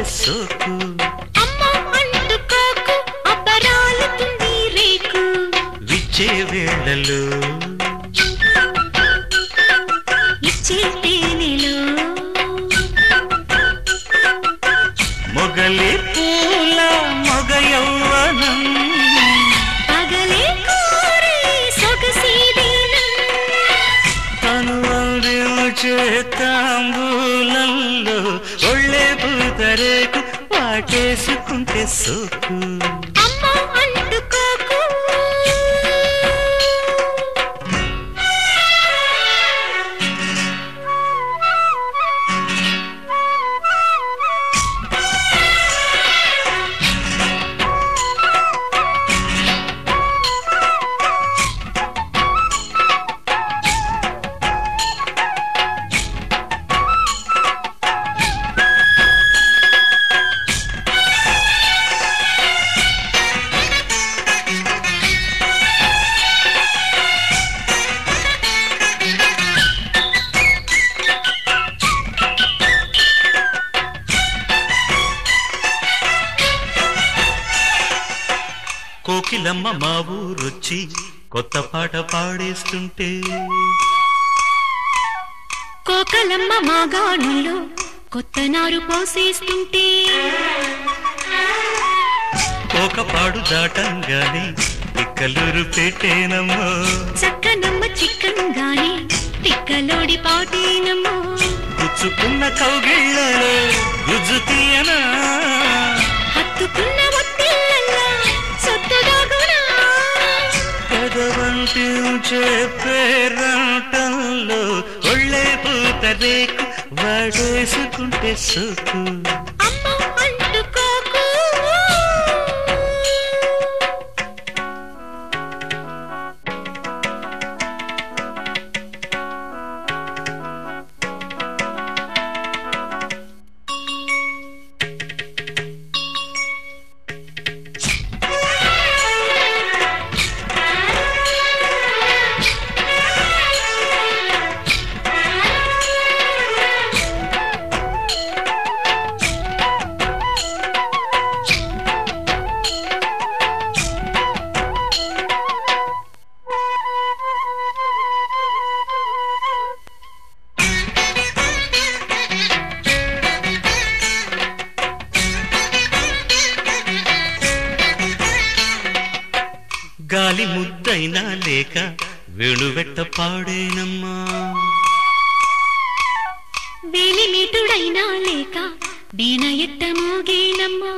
సోకు అమ్మ అంటుకోకు అబ్బరాలుతుంది రేకు విచ్చే వేళలో ఇచ్చే తేనెలో మొగలి పూల మొగ యౌవనం పగలే కోరే సొగసీదీనం తను అందించే తాంబూలంలో ఒళ్ళే పూతరేకు వాటేసుకుంటే సోకు అమ్మ అంటుకోకు కోకిలమ్మ మా ఊరొచ్చి కొత్త పాట పాడేస్తుంటే కోకలమ్మ మాగాణుల్లో కొత్త నారు పోసేస్తుంటే కోకపాడు దాటంగానే పిక్కలూరు పెట్టేనమ్మో చక్కనమ్మ చిక్కంగానే తిక్కలోడి పాటేనమ్మో పుచ్చుకున్న కౌగిళ్ళలో గుజ్జు తీయనా హత్తుకున్న ఒత్తిళ్ళల్లా సొత్తుదాగునా పెదవంటి చెప్పేరంటంలో ఒళ్ళే పూత రేకు వాడేసుకుంటే సోకు అమ్మ అంటుకోకు గాలి ముద్దైనా లేక వేణువెట్ట పాడేనమ్మా వేలిమీటుడైనా లేక వీణ ఎట్ట మోగేనమ్మా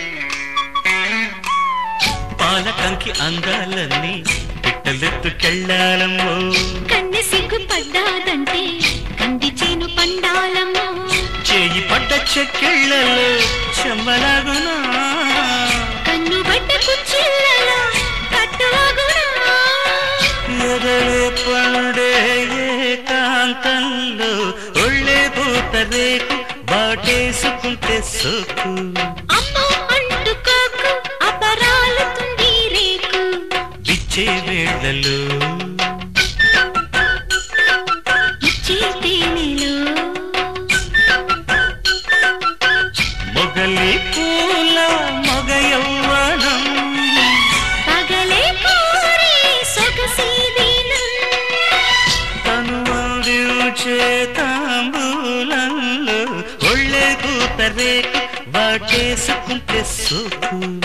పాలకంకి అందాలన్నీ పిట్టలెత్తుకెళ్ళాలమ్మో కన్నె సిగ్గు పడ్డాదంటే కంది చేను పండాలమ్మో చేయి పడ్డ చెక్కిళ్ళలో చెమ్మలాగునా కన్ను బట్ట కుచ్చిళ్ళలో కట్టువాగునా ఎదలే పండే ఏకాంతంలో ఒళ్ళే పూత రేకు బాటేసుకుంటే సోకు అమ్మో అంటుకోకు అపరాలుతుంది రేకు విచ్చే వేళలో ఇచ్చే తేనెలో మొగలి పూల మొగ యౌవనం పగలే కోరే సొగసీదీనం తను అందించే తాంబూలంలో ఒళ్ళే పూత రేకు వాటేసుకుంటే సోకు